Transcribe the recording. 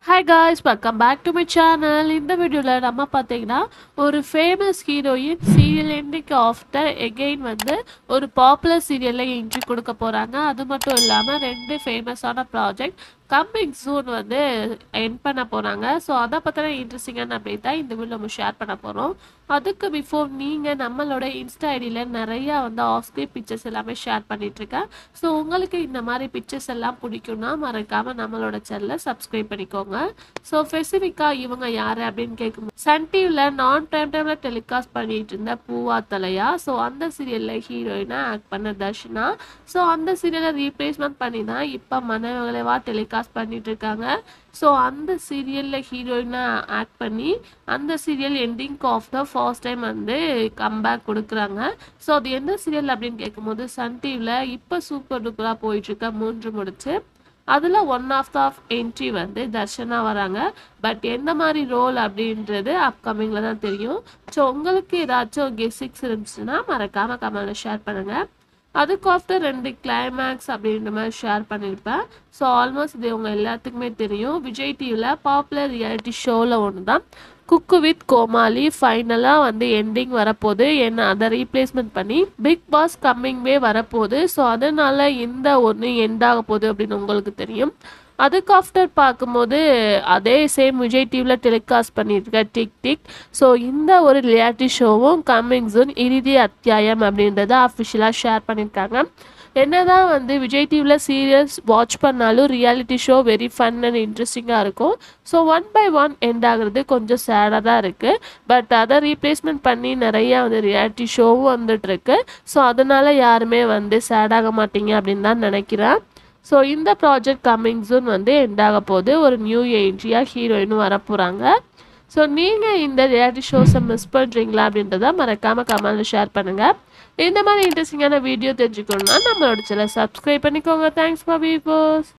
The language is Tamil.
hi guys welcome back to my channel இந்த வீடியோவில் நம்ம பார்த்தீங்கன்னா ஒரு famous heroine serial ending after again வந்து ஒரு பாப்புலர் சீரியலில் என்ட்ரி கொடுக்க போகிறாங்க அது மட்டும் இல்லாமல் ரெண்டு ஃபேமஸான ப்ராஜெக்ட் கம்மிங் சூன் வந்து என் பண்ண போகிறாங்க ஸோ அதை பற்றின இன்ட்ரெஸ்டிங்கான அப்டேட் தான் இந்த வீடியோ நம்ம ஷேர் பண்ண போகிறோம் அதுக்கு பிஃபோர் நீங்கள் நம்மளோட இன்ஸ்டா ஐடியில் நிறையா வந்து ஆஃப் ஸ்க்ரீன் பிக்சர்ஸ் எல்லாமே ஷேர் பண்ணிகிட்ருக்கேன் ஸோ உங்களுக்கு இந்த மாதிரி பிக்சர்ஸ் எல்லாம் பிடிக்கும்னா மறக்காமல் நம்மளோட சேனலை சப்ஸ்கிரைப் பண்ணிக்கோங்க ஸோ ஸ்பெசிஃபிக்காக இவங்க யார் அப்படின்னு கேட்கும் சன் டிவியில் நான் டைம் டைமில் டெலிகாஸ்ட் பண்ணிட்டு இருந்த பூவா தலையா ஸோ அந்த சீரியலில் ஹீரோயினாக ஆக்ட் பண்ண தர்ஷனா ஸோ அந்த சீரியலை ரீப்ளேஸ்மெண்ட் பண்ணி தான் இப்போ மனவிளைவா டெலிகாஸ்ட் பண்ணிட்டு இருக்காங்க ஸோ அந்த சீரியலில் ஹீரோயினாக ஆக்ட் பண்ணி அந்த serial ending of the first time வந்து கம்பேக் கொடுக்குறாங்க ஸோ அது என்ன சீரியல் அப்படின்னு கேட்கும்போது சன் டிவியில் இப்போ சூப்பர் டூப்பராக போயிட்டுருக்க மூன்று முடிச்சு அதில் one of the off entry வந்து தர்ஷனா வராங்க பட் எந்த மாதிரி ரோல் அப்படின்றது அப்கமிங்கில் தான் தெரியும் ஸோ உங்களுக்கு ஏதாச்சும் கெஸ்ஸிக்ஸ் இருந்துச்சுன்னா மறக்காமல் கமெண்ட்டில் ஷேர் பண்ணுங்கள் அதுக்கு ஆஃப்டர் ரெண்டு கிளைமேக்ஸ் அப்படின்ற மாதிரி ஷேர் பண்ணியிருப்பேன் ஸோ ஆல்மோஸ்ட் இது உங்கள் எல்லாத்துக்குமே தெரியும் விஜய் டிவியில் பாப்புலர் ரியாலிட்டி ஷோவில் ஒன்று தான் குக்கு வித் கோமாளி ஃபைனலாக வந்து எண்டிங் வரப்போகுது என்ன அதை ரீப்ளேஸ்மெண்ட் பண்ணி பிக் பாஸ் கம்மிங் வே வரப்போகுது ஸோ அதனால் இந்த ஒன்று எண்ட் ஆக போகுது அப்படின்னு உங்களுக்கு தெரியும் அதுக்கு ஆஃப்டர் பார்க்கும்போது அதே சேம் விஜய் டிவியில் டெலிகாஸ்ட் பண்ணியிருக்க டிக் டிக் ஸோ இந்த ஒரு ரியாலிட்டி ஷோவும் கம்மிங் ஜூன் இறுதி அத்தியாயம் அப்படின்றத அஃபிஷியலாக ஷேர் பண்ணியிருக்காங்க என்னதான் வந்து விஜய் டிவியில் சீரியல்ஸ் வாட்ச் பண்ணாலும் reality show very fun and இன்ட்ரெஸ்டிங்காக இருக்கும் so one by one end ஆகுறது கொஞ்சம் சேடாக தான் இருக்குது பட் அதை ரீப்ளேஸ்மெண்ட் பண்ணி நிறையா வந்து ரியாலிட்டி ஷோவும் வந்துட்டுருக்கு ஸோ அதனால் யாருமே வந்து சேடாக மாட்டீங்க அப்படின்னு தான் நினைக்கிறேன் ஸோ இந்த ப்ராஜெக்ட் கம்மிங் ஜூன் வந்து எண்ட் ஆக போகுது ஒரு நியூ என்ட்ரியாக ஹீரோயினும் வரப்போகிறாங்க ஸோ நீங்கள் இந்த ரியாலிட்டி ஷோஸை மிஸ் பண்ணுறீங்களா அப்படின்றத மறக்காமல் கமெண்ட்டில் ஷேர் பண்ணுங்கள் இந்த மாதிரி இன்ட்ரெஸ்டிங்கான வீடியோ தெரிஞ்சுக்கணுன்னா நம்மளோட சேனல் சப்ஸ்கிரைப் பண்ணிக்கோங்க தேங்க்ஸ் ஃபார் வீவர்ஸ்